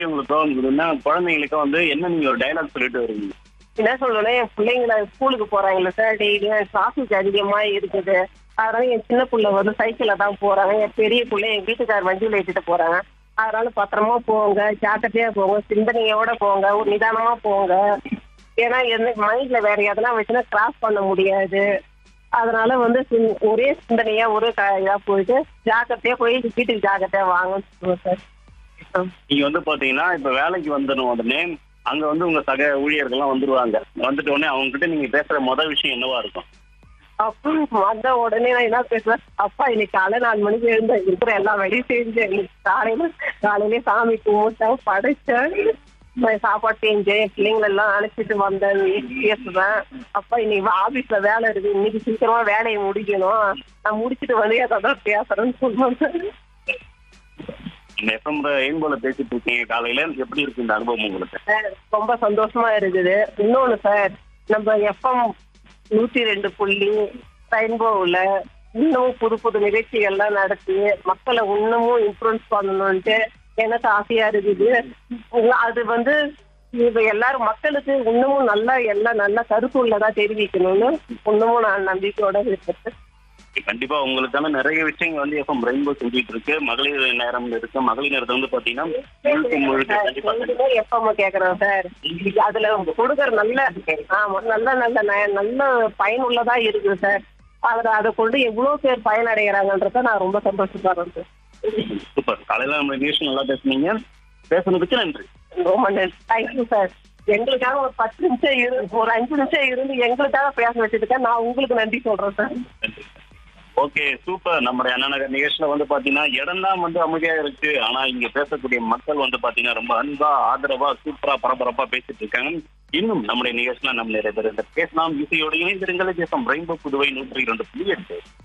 உங்களுக்கோ என்ன குழந்தைங்களுக்கோ வந்து என்ன நீங்க ஒரு டைலாக் சொல்லிட்டு வருவீங்க என்ன சொல்லணும் என் பிள்ளைங்கள ஸ்கூலுக்கு போறாங்களே சார் டெய்லியும் டிராஃபிக் அதிகமா இருக்குது அதனால என் சின்ன பிள்ளை வந்து சைக்கிள்ல தான் போறாங்க என் பெரிய பிள்ளை என் வீட்டுக்கார் வண்டியில ஏற்றிட்டு போறாங்க அதனால பத்திரமா போங்க ஜாக்கிரதையா போங்க சிந்தனையோட போங்க ஒரு நிதானமா போங்க ஏன்னா எந்த மைண்ட்ல வேற எதனா வச்சுன்னா கிராஸ் பண்ண முடியாது அதனால வந்து சிந்- ஒரே சிந்தனையா ஒரே க- இதா போயிட்டு ஜாக்கிரதையா போய் வீட்டுக்கு ஜாக்கிரதையா வாங்கன்னு சொல்லுவேன் சார் நீங்க வந்து பாத்தீங்கன்னா இப்ப வேலைக்கு வந்துடும் உடனே அங்க வந்து உங்க சக ஊழியர்கள்லாம் வந்துருவாங்க வந்துட்ட உடனே அவங்க கிட்ட நீங்க பேசுற முதல் விஷயம் என்னவா இருக்கும் அப்பா வந்த உடனே நான் என்ன பேசுவேன் அப்பா இன்னைக்கு காலை நாலு மணிக்கு எழுந்த இருக்கிற எல்லா வேலையும் செஞ்சேன் இன்னைக்கு காலையில காலையிலே சாமி கும்பிட்டேன் படைச்சேன் நான் சாப்பாடு செஞ்சேன் என் பிள்ளைங்களை எல்லாம் அழைச்சிட்டு வந்தேன் பேசுவேன் அப்பா இன்னைக்கு ஆபீஸ்ல வேலை இருக்கு இன்னைக்கு சீக்கிரமா வேலையை முடிக்கணும் நான் முடிச்சிட்டு வந்து அதான் பேசுறேன்னு சொல்லுவேன் இந்த எஃப்எம் எய்ம் போல பேசிட்டு இருக்கீங்க காலையில எப்படி இருக்கு இந்த அனுபவம் உங்களுக்கு சார் ரொம்ப சந்தோஷமா இருக்குது இன்னொன்னு சார் நம்ம எஃப்எம் நூத்தி ரெண்டு புள்ளி ரெயின்போவில் இன்னமும் புது புது நிகழ்ச்சிகள்லாம் நடத்தி மக்களை இன்னமும் இன்ஃப்ளூயன்ஸ் பண்ணணும்ட்டு எனக்கு ஆசையா இருக்குது உங்க- அது வந்து இது எல்லாரும் மக்களுக்கு இன்னமும் நல்லா எல்லாம் நல்ல கருத்துள்ளதா தெரிவிக்கணும்னு இன்னமும் நான் நம்பிக்கையோட இருக்கேன் கண்டிப்பா உங்களுக்கான நிறைய விஷயங்கள் வந்து எஃப்எம் ரெயின்போ செஞ்சுட்டு இருக்கு மகளிர் நேரம் இருக்கு மகளிர் நேரத்தை வந்து பாத்தீங்கன்னா முழுக்க முழுக்க கண்டிப்பா நீங்களே எப்பமா கேக்குறோம் சார் அதுல கொடுக்கற நல்ல ஆமா நல்ல நல்ல ந- நல்ல பயனுள்ளதா இருக்குது சார் அதுல அதை கொண்டு எவ்வளவு பேர் பயனடைகிறாங்கன்றத நான் ரொம்ப சந்தோஷப்படுறேன் சார் சூப்பர் காலையில நம்ம நிகழ்ச்சி நல்லா பேசுனீங்க பேசுனதுக்கு நன்றி ரொம்ப நன்றி தேங்க்யூ சார் எங்களுக்காக ஒரு பத்து நிமிஷம் இரு ஒரு அஞ்சு நிமிஷம் இருந்து எங்களுக்காக பேச வச்சதுக்காக நான் உங்களுக்கு நன்றி சொல்றேன் சார் நன்றி ஓகே சூப்பர் நம்முடைய அண்ணா நகர் நிகழ்ச்சியில வந்து பாத்தீங்கன்னா இடம் தான் வந்து அமைதியா இருக்கு ஆனா இங்க பேசக்கூடிய மக்கள் வந்து பாத்தீங்கன்னா ரொம்ப அன்பா ஆதரவா சூப்பரா பரபரப்பா பேசிட்டு இருக்காங்க இன்னும் நம்முடைய நிகழ்ச்சியில நம்ம நிறைய பேர் பேசலாம் இசையோடு இணைந்திருங்கள் தேசம் ரெயின்போ புதுவை நூற்றி இரண்டு புள்ளி எட்டு